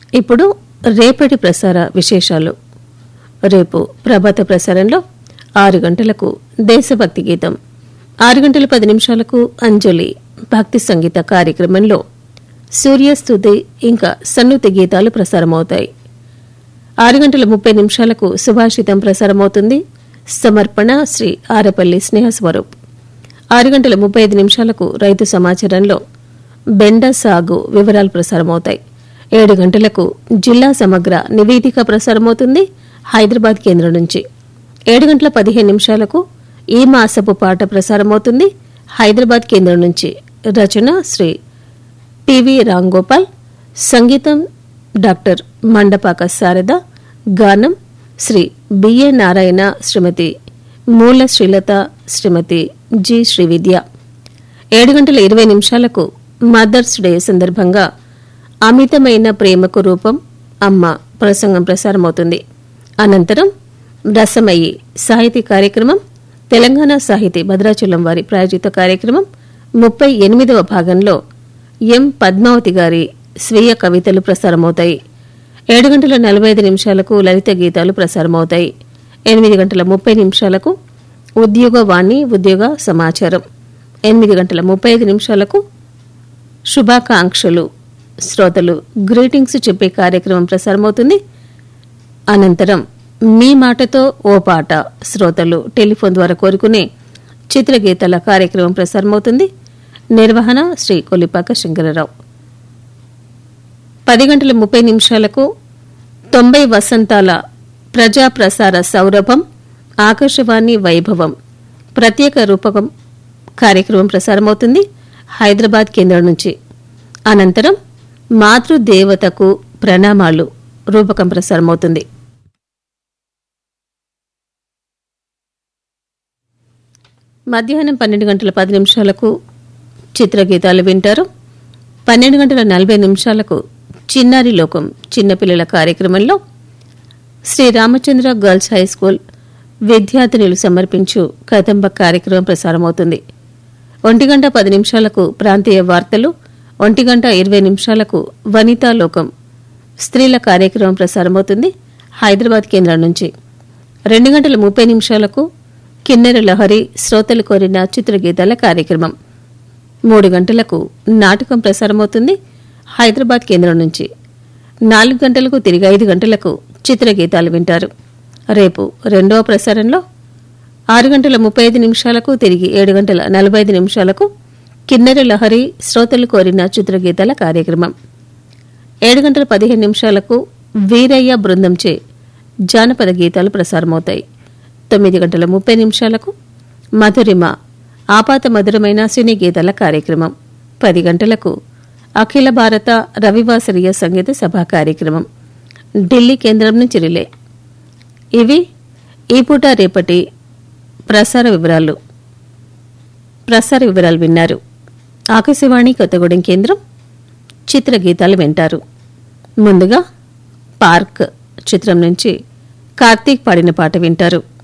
ఇప్పుడు రేపటి ప్రసార విశేషాలు రేపు ప్రభాత ప్రసారంలో ఆరు గంటలకు దేశభక్తి గీతం ఆరు గంటల పది నిమిషాలకు అంజలి భక్తి సంగీత కార్యక్రమంలో సూర్యస్తుతి ఇంకా సన్నుతి గీతాలు ప్రసారమవుతాయి ఆరు గంటల ముప్పై నిమిషాలకు సుభాషితం ప్రసారమవుతుంది సమర్పణ శ్రీ ఆరపల్లి స్నేహస్వరూప్ ఆరు గంటల ముప్పై ఐదు నిమిషాలకు రైతు సమాచారంలో బెండ సాగు వివరాలు ప్రసారమవుతాయి ఏడు గంటలకు జిల్లా సమగ్ర నివేదిక ప్రసారమవుతుంది హైదరాబాద్ కేంద్రం నుంచి ఏడు గంటల పదిహేను నిమిషాలకు ఈ మాసపు పాట ప్రసారమవుతుంది హైదరాబాద్ కేంద్రం నుంచి రచన శ్రీ టివి రాంగోపాల్ సంగీతం డాక్టర్ మండపాక శారద గానం శ్రీ బిఏ నారాయణ శ్రీమతి మూల శ్రీలత శ్రీమతి జి శ్రీవిద్య ఏడు గంటల ఇరవై నిమిషాలకు మదర్స్ డే సందర్భంగా అమితమైన ప్రేమకు రూపం అమ్మ ప్రసంగం ప్రసారమవుతుంది అనంతరం రసమయి సాహితీ కార్యక్రమం తెలంగాణ సాహితీ భద్రాచలం వారి ప్రాయోజిత కార్యక్రమం ముప్పై ఎనిమిదవ భాగంలో ఎం పద్మావతి గారి స్వీయ కవితలు ప్రసారమవుతాయి ఏడు గంటల నలభై ఐదు నిమిషాలకు లలిత గీతాలు ప్రసారమవుతాయి ఎనిమిది గంటల ముప్పై నిమిషాలకు ఉద్యోగ వాణి ఉద్యోగ సమాచారం ఎనిమిది గంటల ముప్పై ఐదు నిమిషాలకు శుభాకాంక్షలు శ్రోతలు గ్రీటింగ్స్ చెప్పే కార్యక్రమం ప్రసారమవుతుంది అనంతరం మీ మాటతో ఓ పాట శ్రోతలు టెలిఫోన్ ద్వారా కోరుకునే చిత్రగీతాల కార్యక్రమం ప్రసారమవుతుంది నిర్వహణ శ్రీ కొలిపాక శంకరరావు పది గంటల ముప్పై నిమిషాలకు తొంభై వసంతాల ప్రజా ప్రసార సౌరభం ఆకాశవాణి వైభవం ప్రత్యేక రూపకం కార్యక్రమం ప్రసారమవుతుంది హైదరాబాద్ కేంద్రం నుంచి అనంతరం మాతృదేవతకు ప్రణామాలు రూపకం ప్రసారమవుతుంది మధ్యాహ్నం పన్నెండు గంటల పది నిమిషాలకు చిత్రగీతాలు వింటారు పన్నెండు గంటల నలభై నిమిషాలకు చిన్నారి లోకం చిన్నపిల్లల కార్యక్రమంలో Sri Ramachandra girls high school విద్యార్థినులు సమర్పించు కదంబ కార్యక్రమం ప్రసారమవుతుంది ఒంటి గంట పది నిమిషాలకు ప్రాంతీయ వార్తలు ఒంటి గంట ఇరవై నిమిషాలకు వనితా లోకం స్త్రీల కార్యక్రమం ప్రసారమవుతుంది హైదరాబాద్ కేంద్రం నుంచి రెండు గంటల ముప్పై నిమిషాలకు కిన్నెర లహరి శ్రోతలు కోరిన చిత్రగీతాల కార్యక్రమం మూడు గంటలకు నాటకం ప్రసారమవుతుంది హైదరాబాద్ కేంద్రం నుంచి నాలుగు గంటలకు తిరిగి ఐదు గంటలకు చిత్రగీతాలు వింటారు రేపు రెండవ ప్రసారంలో ఆరు గంటల ముప్పై ఐదు నిమిషాలకు తిరిగి ఏడు గంటల నలభై ఐదు నిమిషాలకు కిన్నెర లహరి శ్రోతలు కోరిన చిత్రగీతాల కార్యక్రమం ఏడు గంటల పదిహేను నిమిషాలకు వీరయ్య బృందంచే జానపద గీతాలు ప్రసారమవుతాయి తొమ్మిది గంటల ముప్పై నిమిషాలకు మధురిమ ఆపాత మధురమైన సినీ గీతాల కార్యక్రమం పది గంటలకు అఖిల భారత రవివాసరీయ సంగీత సభా కార్యక్రమం ఢిల్లీ కేంద్రం నుంచి రిలే ఇవి ఈ పూట రేపటి ప్రసార వివరాలు ప్రసార వివరాలు విన్నారు ఆకాశవాణి కొత్తగూడెం కేంద్రం చిత్రగీతాలు వింటారు ముందుగా పార్క్ చిత్రం నుంచి కార్తీక్ పాడిన పాట వింటారు